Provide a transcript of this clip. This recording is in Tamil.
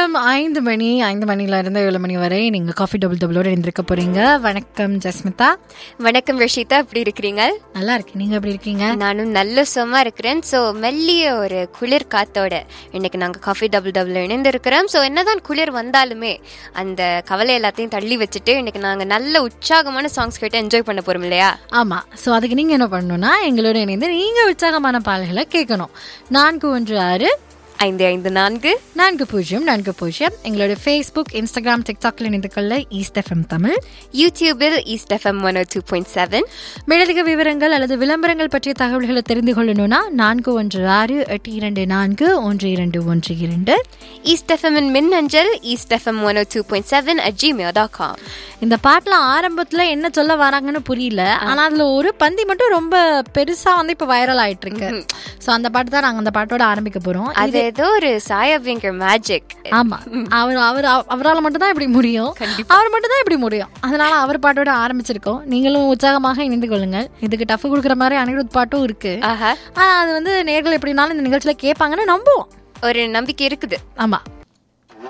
நேரம் ஐந்து மணி ஐந்து மணில இருந்து ஏழு மணி வரை நீங்க காஃபி டபுள் டபுளோட இருந்திருக்க போறீங்க வணக்கம் ஜஸ்மிதா வணக்கம் ரஷிதா எப்படி இருக்கிறீங்க நல்லா இருக்கு நீங்க எப்படி இருக்கீங்க நானும் நல்ல சும்மா இருக்கிறேன் ஸோ மெல்லிய ஒரு குளிர் காத்தோட இன்னைக்கு நாங்கள் காஃபி டபுள் டபுள் இணைந்திருக்கிறோம் ஸோ என்னதான் குளிர் வந்தாலுமே அந்த கவலை எல்லாத்தையும் தள்ளி வச்சுட்டு இன்னைக்கு நாங்கள் நல்ல உற்சாகமான சாங்ஸ் கேட்டு என்ஜாய் பண்ண போறோம் இல்லையா ஆமா சோ அதுக்கு நீங்க என்ன பண்ணணும்னா எங்களோட இணைந்து நீங்க உற்சாகமான பாடல்களை கேட்கணும் நான்கு ஒன்று ஆறு ஐந்து ஐந்து நான்கு நான்கு பூஜ்ஜியம் நான்கு பூஜ்ஜியம் எங்களோட ஃபேஸ்புக் இன்ஸ்டாகிராம் டிக்டாக்ல இணைந்து கொள்ள ஈஸ்ட் எஃப்எம் தமிழ் யூடியூபில் east FM one two point seven மேலதிக விவரங்கள் அல்லது விளம்பரங்கள் பற்றிய தகவல்களை தெரிந்து கொள்ளணும்னா நான்கு ஒன்று ஆறு எட்டு இரண்டு நான்கு ஒன்று இரண்டு ஒன்று இரண்டு ஈஸ்ட் எஃப்எம் மின் அஞ்சல் east FM one two point seven at gmail dot com இந்த பாட்டுல ஆரம்பத்துல என்ன சொல்ல வராங்கன்னு புரியல ஆனா அதுல ஒரு பந்தி மட்டும் ரொம்ப பெருசா வந்து இப்ப வைரல் ஆயிட்டு இருக்கு சோ அந்த பாட்டு தான் நாங்க அந்த பாட்டோட ஆரம்பிக்க போறோம் அது ஏதோ ஒரு சாயவிங்கிற மேஜிக் ஆமா அவர் அவர் அவரால் மட்டும் தான் இப்படி முடியும் அவர் மட்டும் தான் இப்படி முடியும் அதனால அவர் பாட்டோட ஆரம்பிச்சிருக்கோம் நீங்களும் உற்சாகமாக இணைந்து கொள்ளுங்கள் இதுக்கு டஃப் கொடுக்குற மாதிரி அனிருத் பாட்டும் இருக்கு ஆஹா ஆனா அது வந்து நேர்கள் எப்படினாலும் இந்த நிகழ்ச்சியில கேட்பாங்கன்னு நம்புவோம் ஒரு நம்பிக்கை இருக்குது ஆமா